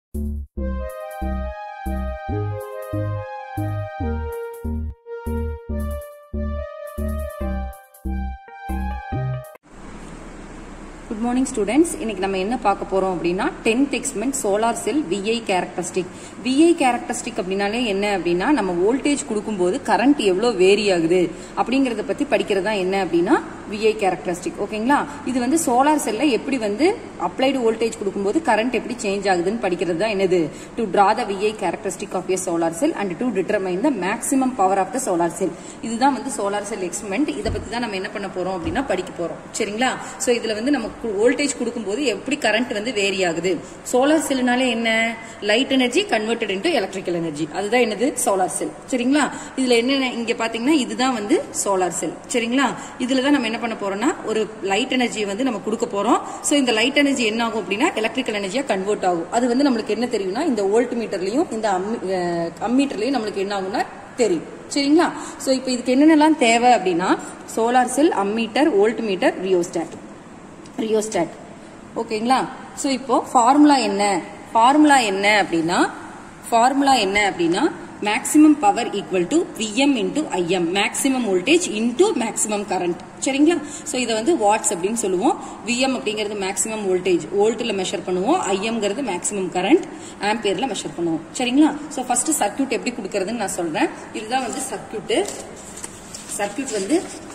Good morning students இன்னைக்கு நம்ம என்ன பார்க்க போறோம் அப்படின்னா tenth experiment solar cell VI characteristic VI characteristic அப்படின்னாலே என்ன அப்படின்னா நம்ம வோல்டேஜ் கொடுக்கும்போது கரண்ட் எவ்வளோ வேரி ஆகுது அப்படிங்கறத பத்தி படிக்கிறது தான் என்ன அப்படின்னா விஐ கேரக்டரிஸ்டிக் ஓகேங்களா இது வந்து சோலார் செல்ல எப்படி வந்து அப்ளைடு வோல்டேஜ் கொடுக்கும்போது கரண்ட் எப்படி சேஞ்ச் ஆகுதுன்னு படிக்கிறது தான் என்னது to draw the VI characteristic of a solar cell and to determine the maximum power of the solar cell இதுதான் வந்து சோலார் செல் எக்ஸ்பெரிமெண்ட் இதை பத்தி தான் நம்ம என்ன பண்ண போறோம் அப்படின்னா படிக்க போறோம் சரிங்களா சோ இதுல வந்து நம்ம வோல்டேஜ் கொடுக்கும்போது எப்படி கரண்ட் வந்து வேரி ஆகுது சோலார் செல்னாலே என்ன light energy converted into electrical energy அதுதான் என்னது சோலார் செல் சரிங்களா இதுல என்ன இங்க பாத்தீங்கன்னா இதுதான் வந்து சோலார் செல் சரிங்களா இதுல தான் நம்ம என்ன பண்ண போறோம்னா ஒரு லைட் எனர்ஜியை வந்து நம்ம கொடுக்க போறோம் சோ இந்த லைட் எனர்ஜி என்ன ஆகும் அப்படின்னா எலக்ட்ரிக்கல் எனர்ஜியா கன்வெர்ட் ஆகும் அது வந்து நம்மளுக்கு என்ன தெரியும்னா இந்த வோல்ட் மீட்டர்லயும் இந்த அம்மீட்டர்லயும் நம்மளுக்கு என்ன ஆகும்னா தெரியும் சரிங்களா சோ இப்போ இதுக்கு என்னென்னலாம் தேவை அப்படின்னா solar cell ammeter volt meter rheostat rheostat ஓகேங்களா ஸோ இப்போ ஃபார்முலா என்ன ஃபார்முலா என்ன அப்படின்னா ஃபார்முலா என்ன அப்படின்னா maximum power equal to V M into I M maximum voltage into maximum current சரிங்களா ஸோ இதை வந்து வாட்ஸ் அப்படின்னு சொல்லுவோம் விஎம் அப்படிங்கிறது மேக்ஸிமம் வோல்டேஜ் வோல்ட்டில் மெஷர் பண்ணுவோம் ஐஎம்ங்கிறது மேக்ஸிமம் கரண்ட் ஆம்பியர்ல மெஷர் பண்ணுவோம் சரிங்களா ஸோ ஃபர்ஸ்ட் சர்க்கியூட் எப்படி கொடுக்கறதுன்னு நான் சொல்றேன் இதுதான் வந்து சர்க்கியூட் சர்க்கியூட் வந்து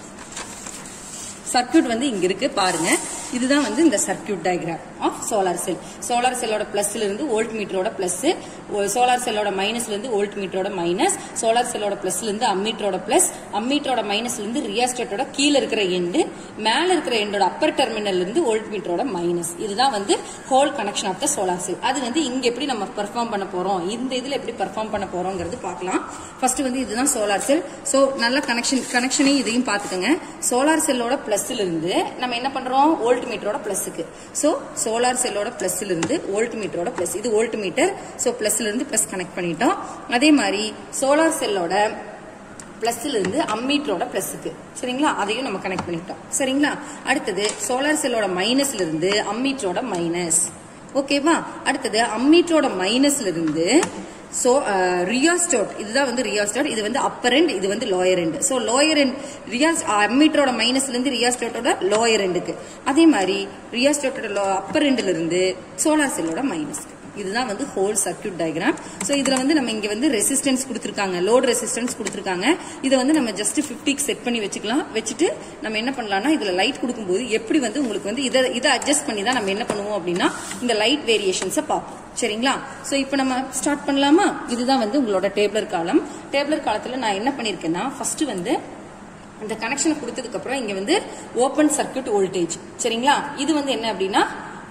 சர்க்கியூட் வந்து இங்க இருக்கு பாருங்க இதுதான் வந்து இந்த circuit diagram of solar cell solar செல்லோட பிளஸ்ல இருந்து வோல்ட் மீட்டரோட பிளஸ் சோலார் செல்லோட மைனஸ்ல இருந்து வோல்ட் மீட்டரோட மைனஸ் சோலார் செல்லோட பிளஸ்ல இருந்து அம்மீட்டரோட பிளஸ் அம்மீட்டரோட மைனஸ்ல இருந்து ரியாஸ்டேட்டோட கீழ இருக்கிற எண்டு மேல இருக்கிற எண்டோட அப்பர் டெர்மினல்ல இருந்து வோல்ட் மீட்டரோட மைனஸ் இதுதான் வந்து whole connection of the solar cell அது வந்து இங்க எப்படி நம்ம பெர்ஃபார்ம் பண்ண போறோம் இந்த இதுல எப்படி பெர்ஃபார்ம் பண்ண போறோங்கிறது பார்க்கலாம் ஃபர்ஸ்ட் வந்து இதுதான் சோலார் செல் சோ நல்ல கனெக்ஷன் கனெக்ஷனையும் இதையும் பாத்துக்கோங்க சோலார் செல்லோட பிளஸ்ல இருந்து நம்ம என்ன பண்றோம் வோல்ட் மீட்டரோட பிளஸ்க்கு சோ சோலார் செல்லோட பிளஸ்ல இருந்து வோல்ட் மீட்டரோட பிளஸ் இது வோல்ட் மீட்டர் சோ பிளஸ்ல இருந்து பிளஸ் கனெக்ட் பண்ணிட்டோம் அதே மாதிரி சோலார் செல்லோட பிளஸ்ல இருந்து அம்மீட்டரோட பிளஸ்க்கு சரிங்களா அதையும் நம்ம கனெக்ட் பண்ணிட்டோம் சரிங்களா அடுத்தது சோலார் செல்லோட மைனஸ்ல இருந்து அம்மீட்டரோட மைனஸ் ஓகேவா அடுத்தது அம்மீட்டரோட மைனஸ்ல இருந்து சோ ரியாஸ்டோட் இதுதான் வந்து ரியாஸ்டோட் இது வந்து அப்பர் எண்ட் இது வந்து lower end so lower end ரியாஸ் அம்மீட்டரோட மைனஸ்ல இருந்து ரியாஸ்டோட்டோட லோயர் எண்டுக்கு அதே மாதிரி ரியாஸ்டோட்டோட அப்பர் எண்ட்ல இருந்து சோலார் செல்லோட மைனஸ்க்கு இதுதான் வந்து ஹோல் சர்க்கியூட் டயக்ராம் ஸோ இதுல வந்து நம்ம இங்க வந்து ரெசிஸ்டன்ஸ் கொடுத்துருக்காங்க லோட் ரெசிஸ்டன்ஸ் கொடுத்துருக்காங்க இதை வந்து நம்ம ஜஸ்ட் பிப்டிக்கு செட் பண்ணி வச்சுக்கலாம் வச்சுட்டு நம்ம என்ன பண்ணலாம்னா இதுல லைட் கொடுக்கும்போது எப்படி வந்து உங்களுக்கு வந்து இதை இதை அட்ஜஸ்ட் பண்ணி தான் நம்ம என்ன பண்ணுவோம் அப்படின்னா இந்த லைட் வேரியேஷன்ஸை பார்ப்போம் சரிங்களா ஸோ இப்போ நம்ம ஸ்டார்ட் பண்ணலாமா இதுதான் வந்து உங்களோட டேபிளர் காலம் டேபிளர் காலத்தில் நான் என்ன பண்ணியிருக்கேன்னா ஃபர்ஸ்ட் வந்து இந்த கனெக்ஷன் கொடுத்ததுக்கு அப்புறம் இங்க வந்து ஓப்பன் சர்க்கியூட் வோல்டேஜ் சரிங்களா இது வந்து என்ன அப்படின்னா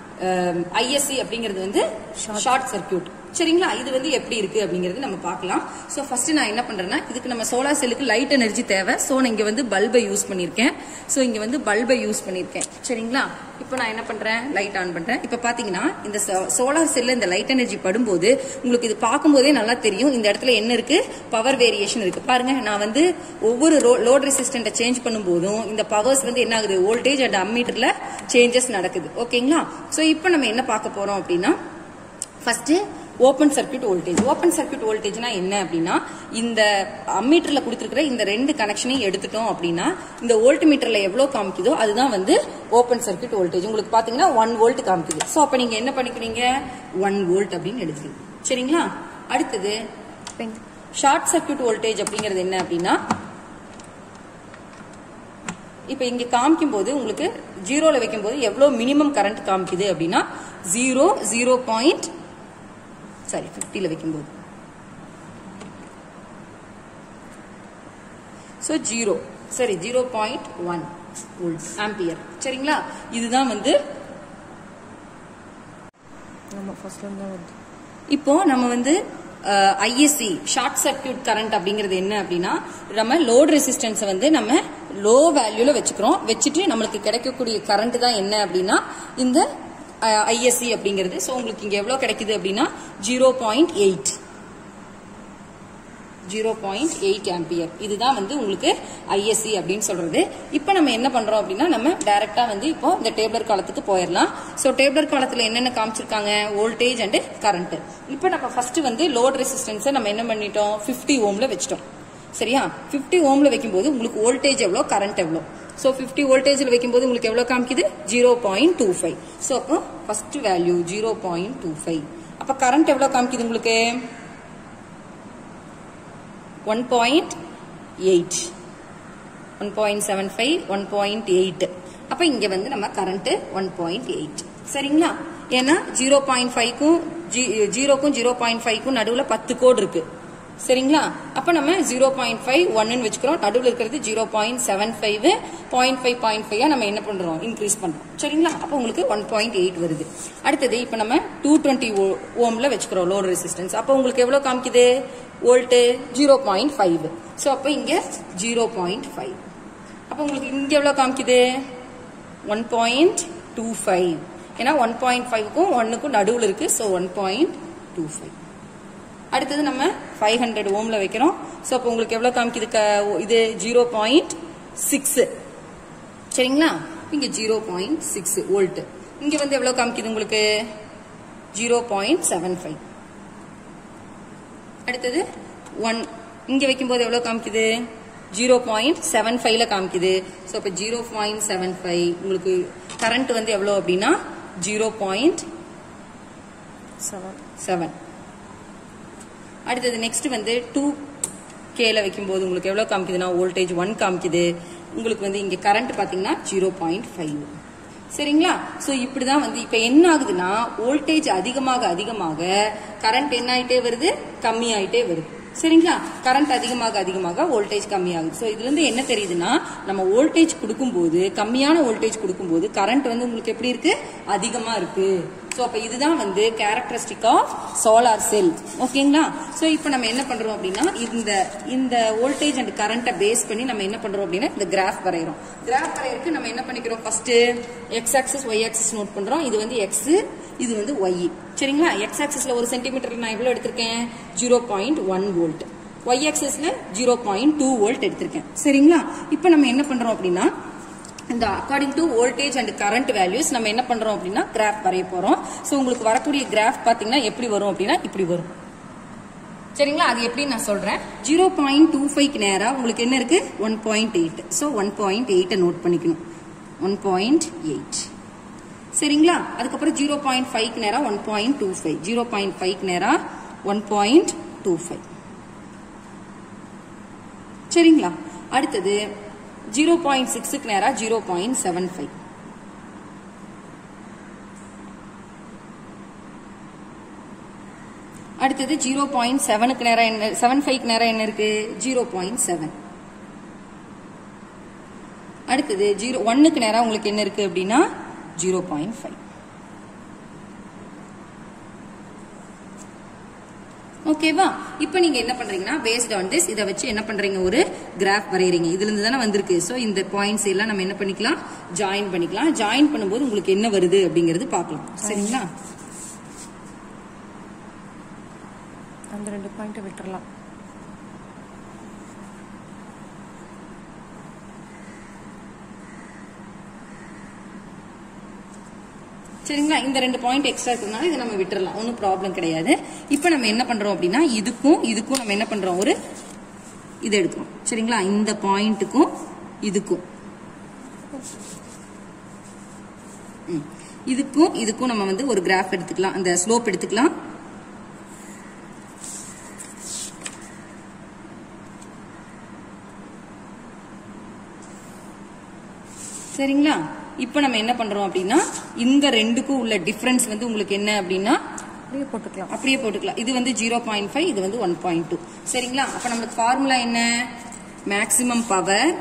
ஐஎஸ்சி அப்படிங்கிறது வந்து ஷார்ட் சர்க்கியூட் சரிங்களா இது வந்து எப்படி இருக்கு அப்படிங்கறது நம்ம பார்க்கலாம் சோ ஃபர்ஸ்ட் நான் என்ன பண்றேன்னா இதுக்கு நம்ம சோலார் செல்லுக்கு லைட் எனர்ஜி தேவை சோ நான் இங்க வந்து பல்பை யூஸ் பண்ணிருக்கேன் சோ இங்க வந்து பல்பை யூஸ் பண்ணிருக்கேன் சரிங்களா இப்போ நான் என்ன பண்றேன் லைட் ஆன் பண்றேன் இப்போ பாத்தீங்கன்னா இந்த சோலார் செல்ல இந்த லைட் எனர்ஜி படும்போது உங்களுக்கு இது பார்க்கும்போதே நல்லா தெரியும் இந்த இடத்துல என்ன இருக்கு பவர் வேரியேஷன் இருக்கு பாருங்க நான் வந்து ஒவ்வொரு லோட் ரெசிஸ்டன்ட்டை சேஞ்ச் பண்ணும்போதும் இந்த பவர்ஸ் வந்து என்ன ஆகுது வோல்டேஜ் அண்ட் அம்மீட்டர்ல சேஞ்சஸ் நடக்குது ஓகேங்களா சோ இப்போ நம்ம என்ன பார்க்க போறோம் அப்படின்னா first open circuit voltage open circuit வோல்டேஜ்னா என்ன அப்படின்னா இந்த அம்மீட்டர்ல கொடுத்துருக்கிற இந்த ரெண்டு கனெக்ஷனையும் எடுத்துட்டோம் அப்படின்னா இந்த வோல்ட் மீட்டர்ல எவ்வளவு காமிக்குதோ அதுதான் வந்து ஓப்பன் சர்க்கியூட் வோல்டேஜ் உங்களுக்கு பாத்தீங்கன்னா ஒன் வோல்ட் காமிக்குது ஸோ அப்ப நீங்க என்ன பண்ணிக்கிறீங்க ஒன் வோல்ட் அப்படின்னு எடுத்துக்கீங்க சரிங்களா அடுத்தது ஷார்ட் சர்க்கியூட் வோல்டேஜ் அப்படிங்கிறது என்ன அப்படின்னா இப்ப இங்க காமிக்கும் போது உங்களுக்கு ஜீரோல வைக்கும் போது எவ்வளவு மினிமம் கரண்ட் காமிக்குது அப்படின்னா ஜீரோ ஜீரோ பாயிண்ட் சாரி பிப்டியில் வைக்கும்போது ஸோ ஜீரோ சரி zero point one volt ampere சரிங்களா இதுதான் வந்து இப்போ நம்ம வந்து ஐஎஸ்சி ஷார்ட் சர்க்கியூட் கரண்ட் அப்படிங்கிறது என்ன அப்படின்னா நம்ம லோட் ரெசிஸ்டன்ஸ் வந்து நம்ம லோ வேல்யூல வச்சுக்கிறோம் வச்சுட்டு நம்மளுக்கு கிடைக்கக்கூடிய கரண்ட் தான் என்ன அப்படின்னா இந்த ஐஎஸ்சி அப்படிங்கிறது ஸோ உங்களுக்கு இங்க எவ்வளவு கிடைக்குது அப்படின்னா zero point eight zero point eight ampere இதுதான் வந்து உங்களுக்கு ஐஎஸ்சி அப்படின்னு சொல்றது இப்போ நம்ம என்ன பண்றோம் அப்படின்னா நம்ம டைரக்டா வந்து இப்போ இந்த டேபிளர் காலத்துக்கு போயிடலாம் ஸோ டேபிளர் காலத்துல என்னென்ன காமிச்சிருக்காங்க வோல்டேஜ் அண்ட் கரண்ட் இப்போ நம்ம ஃபர்ஸ்ட் வந்து லோட் ரெசிஸ்டன்ஸை நம்ம என்ன பண்ணிட்டோம் 50 ஓம்ல வச்சிட்டோம் சரியா 50 ஓம்ல வைக்கும்போது உங்களுக்கு வோல்டேஜ் எவ்வளோ கரண்ட் எவ்வளோ ஸோ ஃபிஃப்டி வோல்டேஜில் வைக்கும்போது உங்களுக்கு எவ்வளோ காமிக்குது zero point two five so அப்போ first value zero point two five அப்போ கரண்ட் எவ்வளோ காமிக்குது உங்களுக்கு one point eight one point seven five one point eight அப்போ இங்கே வந்து நம்ம கரண்ட்டு ஒன் பாயிண்ட் எயிட் சரிங்களா ஏன்னா ஜீரோ பாயிண்ட் ஃபைவ்க்கும் ஜீரோக்கும் ஜீரோ பாயிண்ட் ஃபைவ்க்கும் நடுவில் பத்து கோடு இருக்கு சரிங்களா அப்போ நம்ம ஜீரோ பாயிண்ட் ஃபைவ் ஒன்னு வச்சுக்கிறோம் நடுவில் இருக்கிறது zero point seven five point five point five நம்ம என்ன பண்றோம் இன்க்ரீஸ் பண்றோம் சரிங்களா அப்போ உங்களுக்கு ஒன் பாயிண்ட் எயிட் வருது அடுத்தது இப்போ நம்ம டூ டுவெண்ட்டி ஓம்ல வச்சுக்கிறோம் லோட் ரெசிஸ்டன்ஸ் அப்போ உங்களுக்கு எவ்வளோ காமிக்குது volt zero point five so அப்போ இங்கே ஜீரோ பாயிண்ட் ஃபைவ் அப்போ உங்களுக்கு இங்கே எவ்வளோ காமிக்குது ஒன் பாயிண்ட் டூ ஃபைவ் ஏன்னா ஒன் பாயிண்ட் ஃபைவ்க்கும் ஒன்னுக்கும் நடுவில் இருக்கு so one point two five அடுத்தது நம்ம ஃபைவ் ஹண்ட்ரட் ஓம்ல வைக்கிறோம் ஸோ அப்போ உங்களுக்கு எவ்வளோ காமிக்குது க- இது ஜீரோ பாயிண்ட் சிக்ஸ் சரிங்களா இங்க ஜீரோ பாயிண்ட் சிக்ஸ் வோல்ட் இங்க வந்து எவ்வளவு காமிக்குது உங்களுக்கு ஜீரோ பாயிண்ட் செவன் ஃபைவ் அடுத்தது ஒன் இங்க வைக்கும்போது எவ்வளவு காமிக்குது ஜீரோ பாயிண்ட் செவன் ஃபைவ்ல காமிக்குது ஸோ இப்போ ஜீரோ பாயிண்ட் செவன் ஃபைவ் உங்களுக்கு கரண்ட் வந்து எவ்வளோ அப்படின்னா ஜீரோ பாயிண்ட் செவன் செவன் அடுத்தது நெக்ஸ்ட் வந்து டூ கேல வைக்கும்போது உங்களுக்கு எவ்வளோ காமிக்குதுன்னா வோல்டேஜ் ஒன் காமிக்குது உங்களுக்கு வந்து இங்கே கரண்ட் பார்த்தீங்கன்னா ஜீரோ பாயிண்ட் ஃபைவ் சரிங்களா ஸோ இப்படி தான் வந்து இப்போ என்ன ஆகுதுன்னா வோல்டேஜ் அதிகமாக அதிகமாக கரண்ட் என்ன ஆயிட்டே வருது கம்மி ஆயிட்டே வருது சரிங்களா கரண்ட் அதிகமாக அதிகமாக வோல்டேஜ் கம்மியாகுது ஸோ இதுல இருந்து என்ன தெரியுதுன்னா நம்ம வோல்டேஜ் கொடுக்கும்போது கம்மியான வோல்டேஜ் கொடுக்கும்போது கரண்ட் வந்து உங்களுக்கு எப்படி இருக்கு அதிகமா இருக்கு ஸோ அப்போ இதுதான் வந்து கேரக்டரிஸ்டிக் ஆஃப் சோலார் செல் ஓகேங்களா ஸோ இப்போ நம்ம என்ன பண்றோம் அப்படின்னா இந்த இந்த வோல்டேஜ் அண்ட் கரண்ட்டை பேஸ் பண்ணி நம்ம என்ன பண்றோம் அப்படின்னா இந்த கிராஃப் வரைகிறோம் கிராஃப் வரையறதுக்கு நம்ம என்ன பண்ணிக்கிறோம் first X axis Y axis note பண்றோம் இது வந்து எக்ஸ் இது வந்து ஒய் சரிங்களா எக்ஸ் ஆக்சஸ்ல ஒரு சென்டிமீட்டர் நான் எவ்வளவு எடுத்திருக்கேன் zero point one volt Y ஆக்சஸ்ல ஜீரோ பாயிண்ட் டூ வோல்ட் எடுத்திருக்கேன் சரிங்களா இப்போ நம்ம என்ன பண்றோம் அப்படின்னா இந்த according to voltage and current values நம்ம என்ன பண்றோம் அப்படின்னா கிராஃப் வரைய போறோம் ஸோ உங்களுக்கு வரக்கூடிய கிராஃப் பாத்தீங்கன்னா எப்படி வரும் அப்படின்னா இப்படி வரும் சரிங்களா அது எப்படி நான் சொல்றேன் ஜீரோ பாயிண்ட் டூ ஃபைவ் நேரா உங்களுக்கு என்ன இருக்கு one point eight so one point எயிட்டை நோட் பண்ணிக்கணும் ஒன் பாயிண்ட் எயிட் சரிங்களா அதுக்கப்புறம் ஜீரோ பாயிண்ட் ஃபைவ் நேரா one point two five zero point five நேரா ஒன் பாயிண்ட் டூ ஃபைவ் சரிங்களா அடுத்தது ஜீரோ பாயிண்ட் சிக்ஸுக்கு நேரா ஜீரோ பாயிண்ட் செவன் ஃபைவ் அடுத்தது ஜீரோ பாயிண்ட் செவனுக்கு நேரம் என்ன செவன் ஃபைவ்க்கு நேரம் என்ன இருக்கு ஜீரோ பாயிண்ட் செவன் அடுத்தது ஜீரோ ஒன்னுக்கு நேரம் உங்களுக்கு என்ன இருக்கு அப்படின்னா ஜீரோ பாயிண்ட் ஃபைவ் ஓகேவா இப்போ நீங்க என்ன பண்றீங்கன்னா பேஸ்ட் ஆன் திஸ் இதை வச்சு என்ன பண்றீங்க ஒரு கிராஃப் வரையறீங்க இதுல இருந்து தானே வந்திருக்கு ஸோ இந்த பாயிண்ட்ஸ் எல்லாம் நம்ம என்ன பண்ணிக்கலாம் ஜாயின் பண்ணிக்கலாம் ஜாயின் பண்ணும்போது உங்களுக்கு என்ன வருது அப்படிங்கிறது பார்க்கலாம் சரிங்களா அந்த ரெண்டு பாயிண்ட்டை விட்டுறலாம் சரிங்களா இந்த ரெண்டு பாயிண்ட் எக்ஸ்ட்ரா இருக்கிறதுனால இதை நம்ம விட்டுறலாம் ஒன்றும் ப்ராப்ளம் கிடையாது இப்போ நம்ம என்ன பண்றோம் அப்படின்னா இதுக்கும் இதுக்கும் நம்ம என்ன பண்றோம் ஒரு இது எடுக்கிறோம் சரிங்களா இந்த பாயிண்ட்டுக்கும் இதுக்கும் ம். இதுக்கும் இதுக்கும் நம்ம வந்து ஒரு கிராஃப் எடுத்துக்கலாம் அந்த ஸ்லோப் எடுத்துக்கலாம் சரிங்களா இப்போ நம்ம என்ன பண்றோம் அப்படின்னா இந்த ரெண்டுக்கும் உள்ள டிஃபரன்ஸ் வந்து உங்களுக்கு என்ன அப்படின்னா அப்படியே போட்டுக்கலாம் அப்படியே போட்டுக்கலாம் இது வந்து ஜீரோ பாயிண்ட் ஃபைவ் இது வந்து ஒன் பாயிண்ட் டூ சரிங்களா அப்ப நம்மளுக்கு ஃபார்முலா என்ன maximum power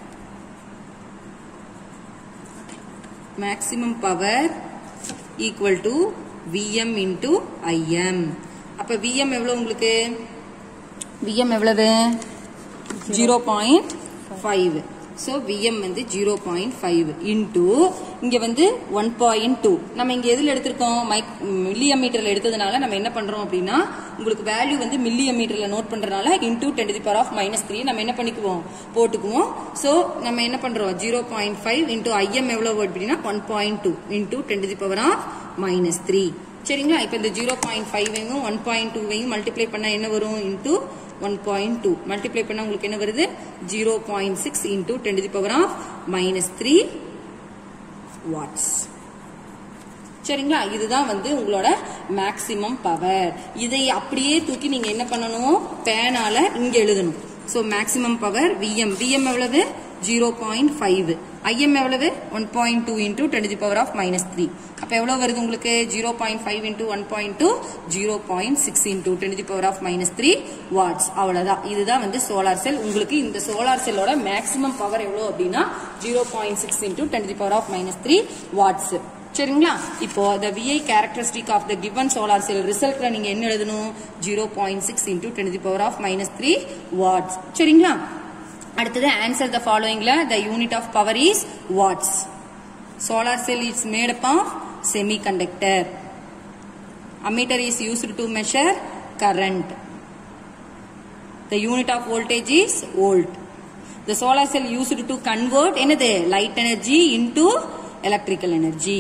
maximum power equal to VM into IM அப்ப விஎம் எவ்வளவு உங்களுக்கு விஎம் எவ்வளவு zero point five so VM வந்து ஜீரோ பாயிண்ட் ஃபைவ் இன்டூ இங்க வந்து ஒன் பாயிண்ட் டூ நம்ம இங்க எதுல எடுத்திருக்கோம் மைக் மில்லியம் மீட்டர்ல எடுத்ததுனால நம்ம என்ன பண்றோம் அப்படின்னா உங்களுக்கு வேல்யூ வந்து மில்லியம் மீட்டர்ல நோட் பண்றதுனால into ten the power of minus three நம்ம என்ன பண்ணிக்குவோம் போட்டுக்குவோம் ஸோ நம்ம என்ன பண்றோம் zero point five into IM எவ்வளவு அப்படின்னா one point two into ten the power of minus three சரிங்களா இப்போ இந்த ஜீரோ பாயிண்ட் ஃபைவையும் ஒன் பாயிண்ட் டூவையும் மல்டிப்ளை பண்ணா என்ன வரும் into one point two multiply பண்ணா உங்களுக்கு என்ன வருது zero point six into ten the power of minus three watts சரிங்களா இதுதான் வந்து உங்களோட மேக்சிமம் பவர் இதை அப்படியே தூக்கி நீங்க என்ன பண்ணணும் பேனால இங்க எழுதணும் so maximum power VM VM எவ்வளவு ஜீரோ பாயிண்ட் ஃபைவ் ஐஎம் எவ்வளவு one point two into ten the power of minus three அப்ப எவ்வளவு வருது உங்களுக்கு zero point five into one point two zero point six into ten the power of minus three watts அவ்வளவுதான் இதுதான் வந்து solar cell உங்களுக்கு இந்த சோலார் செல்லோட மேக்சிமம் பவர் எவ்வளவு அப்படின்னா zero point six into ten the power of minus three watts சரிங்களா இப்போ the VI characteristic of the given solar cell ரிசல்ட்ல நீங்க என்ன எழுதணும் zero point six into ten the power of minus three watts சரிங்களா அடுத்தது answer the ஃபாலோயிங்ல the unit of power is watts solar cell is made up of semiconductor ammeter is used to measure current the unit of voltage is volt the solar cell used to convert என்னது light energy into electrical energy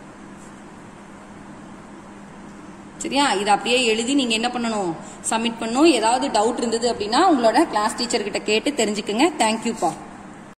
சரியா இது அப்படியே எழுதி நீங்க என்ன பண்ணணும் submit பண்ணணும் ஏதாவது டவுட் இருந்தது அப்படின்னா உங்களோட கிளாஸ் டீச்சர் கிட்ட கேட்டு தெரிஞ்சுக்கங்க தேங்க்யூப்பா